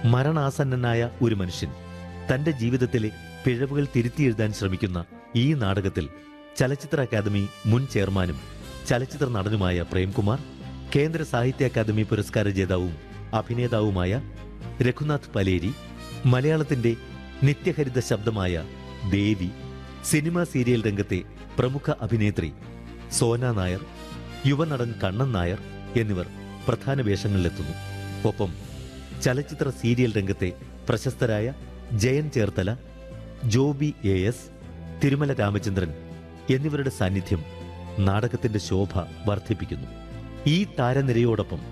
മരണാസന്നനായ ഒരു മനുഷ്യൻ തന്റെ ജീവിതത്തിലെ പിഴവുകൾ തിരുത്തിയെഴുതാൻ ശ്രമിക്കുന്ന ഈ നാടകത്തിൽ ചലച്ചിത്ര അക്കാദമി മുൻ ചെയർമാനും ചലച്ചിത്ര നടനുമായ പ്രേംകുമാർ കേന്ദ്ര സാഹിത്യ അക്കാദമി പുരസ്കാര ജേതാവും അഭിനേതാവുമായ രഘുനാഥ് പലേരി മലയാളത്തിന്റെ നിത്യഹരിത ശബ്ദമായ ദേവി സിനിമാ സീരിയൽ രംഗത്തെ പ്രമുഖ അഭിനേത്രി സോന നായർ യുവനടൻ കണ്ണൻ നായർ എന്നിവർ പ്രധാന വേഷങ്ങളിലെത്തുന്നു ഒപ്പം ചലച്ചിത്ര സീരിയൽ രംഗത്തെ പ്രശസ്തരായ ജയൻ ചേർത്തല ജോബി എ എസ് തിരുമല രാമചന്ദ്രൻ എന്നിവരുടെ സാന്നിധ്യം നാടകത്തിന്റെ ശോഭ വർദ്ധിപ്പിക്കുന്നു ഈ താരനിരയോടൊപ്പം